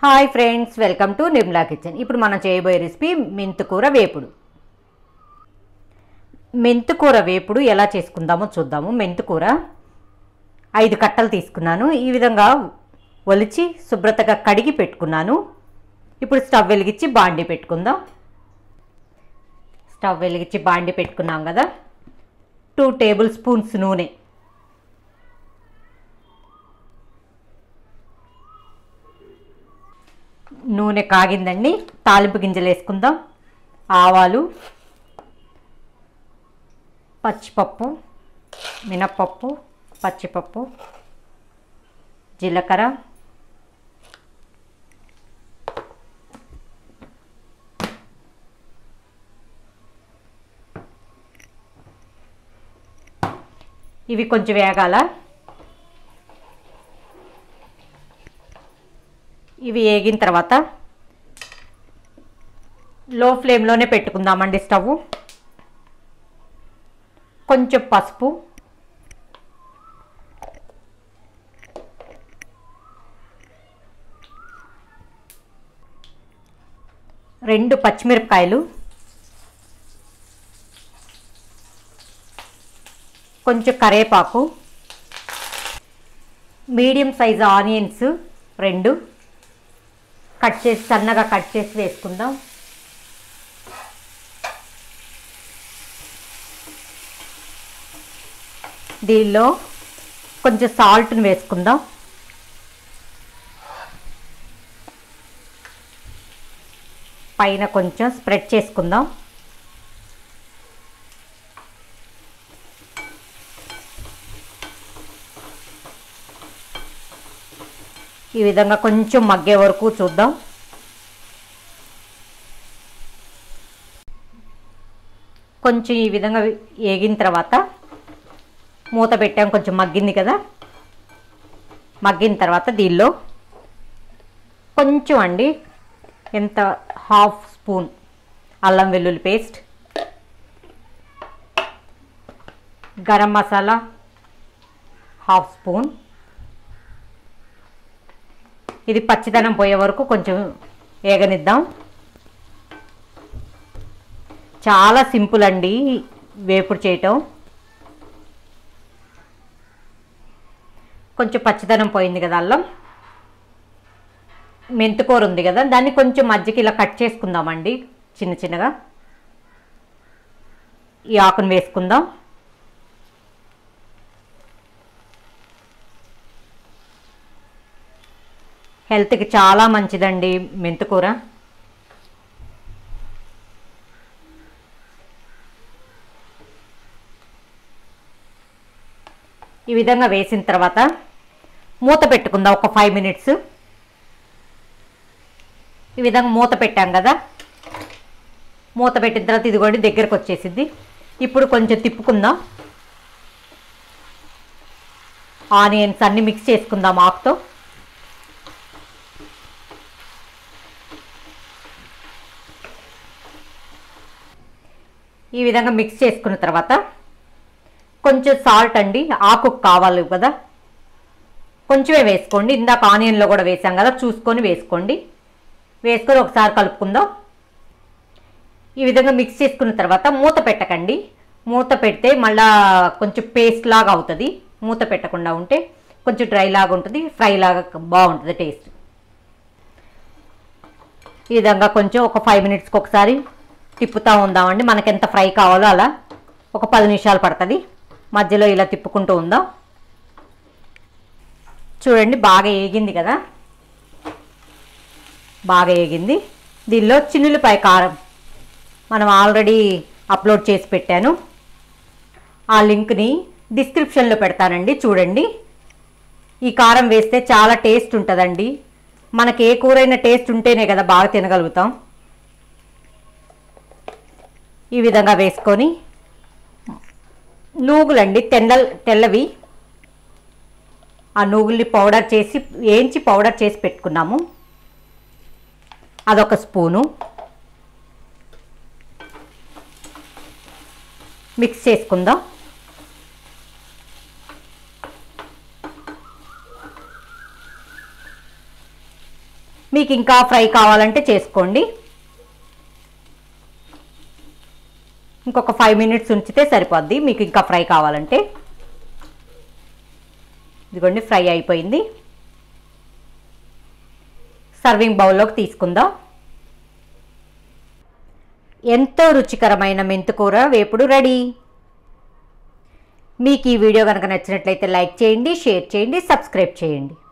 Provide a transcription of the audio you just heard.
hi friends welcome to Nirmala kitchen ఇప్పుడు మనం చేయబోయే రెసిపీ మెంతుకూర వేపుడు మెంతుకూర వేపుడు ఎలా చేసుకుందామో చూద్దాము మెంతుకూర ఐదు కట్టలు తీసుకున్నాను ఈ విధంగా ఒలిచి శుభ్రతగా కడిగి పెట్టుకున్నాను ఇప్పుడు స్టవ్ వెలిగించి బాండి పెట్టుకుందాం స్టవ్ వెలిగించి బాండి పెట్టుకున్నాం కదా టూ టేబుల్ స్పూన్స్ నూనె నూనె కాగిందండి తాలింపు గింజలు వేసుకుందాం ఆవాలు పచ్చిపప్పు మినప్పప్పు పచ్చిపప్పు జీలకర్ర ఇవి కొంచెం వేగాల ఇవి వేగిన తర్వాత లో ఫ్లేమ్లోనే పెట్టుకుందామండి స్టవ్ కొంచెం పసుపు రెండు పచ్చిమిరపకాయలు కొంచెం కరేపాకు మీడియం సైజ్ ఆనియన్స్ రెండు కట్ చేసి సన్నగా కట్ చేసి వేసుకుందాం దీనిలో కొంచెం సాల్ట్ని వేసుకుందాం పైన కొంచెం స్ప్రెడ్ చేసుకుందాం ఈ విధంగా కొంచెం మగ్గే వరకు చూద్దాం కొంచెం ఈ విధంగా వేగిన తర్వాత మూత పెట్టాం కొంచెం మగ్గింది కదా మగ్గిన తర్వాత దీనిలో కొంచెం అండి ఎంత హాఫ్ స్పూన్ అల్లం వెల్లుల్లి paste garam masala half spoon ఇది పచ్చిదనం పోయే వరకు కొంచెం వేగనిద్దాం చాలా సింపుల్ అండి వేపుడు చేయటం కొంచెం పచ్చిదనం పోయింది కదా అల్లం మెంతుకూర ఉంది కదా దాన్ని కొంచెం మజ్జిగ ఇలా కట్ చేసుకుందామండి చిన్న చిన్నగా ఈ ఆకును వేసుకుందాం హెల్త్కి చాలా మంచిదండి మెంతుకూర ఈ విధంగా వేసిన తర్వాత మూత పెట్టుకుందాం ఒక ఫైవ్ మినిట్స్ ఈ విధంగా మూత పెట్టాం కదా మూత పెట్టిన తర్వాత ఇదిగోండి దగ్గరకు వచ్చేసింది ఇప్పుడు కొంచెం తిప్పుకుందాం ఆనియన్స్ అన్నీ మిక్స్ చేసుకుందాం ఆకుతో ఈ విధంగా మిక్స్ చేసుకున్న తర్వాత కొంచెం సాల్ట్ అండి ఆకు కావాలి కదా కొంచెమే వేసుకోండి ఇందాక ఆనియన్లో కూడా వేసాం కదా చూసుకొని వేసుకోండి వేసుకొని ఒకసారి కలుపుకుందాం ఈ విధంగా మిక్స్ చేసుకున్న తర్వాత మూత పెట్టకండి మూత పెడితే మళ్ళా కొంచెం పేస్ట్ లాగా అవుతుంది మూత పెట్టకుండా ఉంటే కొంచెం డ్రై లాగా ఉంటుంది ఫ్రై లాగా బాగుంటుంది టేస్ట్ ఈ విధంగా కొంచెం ఒక ఫైవ్ మినిట్స్కి ఒకసారి తిప్పుతూ ఉందామండి మనకి ఎంత ఫ్రై కావాలో అలా ఒక పది నిమిషాలు పడుతుంది మధ్యలో ఇలా తిప్పుకుంటూ ఉందాం చూడండి బాగా ఏగింది కదా బాగా ఏగింది దీనిలో చిన్నులపాయ కారం మనం ఆల్రెడీ అప్లోడ్ చేసి పెట్టాను ఆ లింక్ని డిస్క్రిప్షన్లో పెడతానండి చూడండి ఈ కారం వేస్తే చాలా టేస్ట్ ఉంటుందండి మనకి ఏ కూరైనా టేస్ట్ ఉంటేనే కదా బాగా తినగలుగుతాం ఈ విధంగా వేసుకొని నూగులండి తెల్ల తెల్లవి ఆ నూగుల్ని పౌడర్ చేసి వేయించి పౌడర్ చేసి పెట్టుకున్నాము అదొక స్పూను మిక్స్ చేసుకుందాం మీకు ఇంకా ఫ్రై కావాలంటే చేసుకోండి ఇంకొక ఫైవ్ మినిట్స్ ఉంచితే సరిపోద్ది మీకు ఇంకా ఫ్రై కావాలంటే ఇదిగోండి ఫ్రై అయిపోయింది సర్వింగ్ బౌల్లోకి తీసుకుందాం ఎంతో రుచికరమైన మెంతుకూర వేపుడు రెడీ మీకు ఈ వీడియో కనుక నచ్చినట్లయితే లైక్ చేయండి షేర్ చేయండి సబ్స్క్రైబ్ చేయండి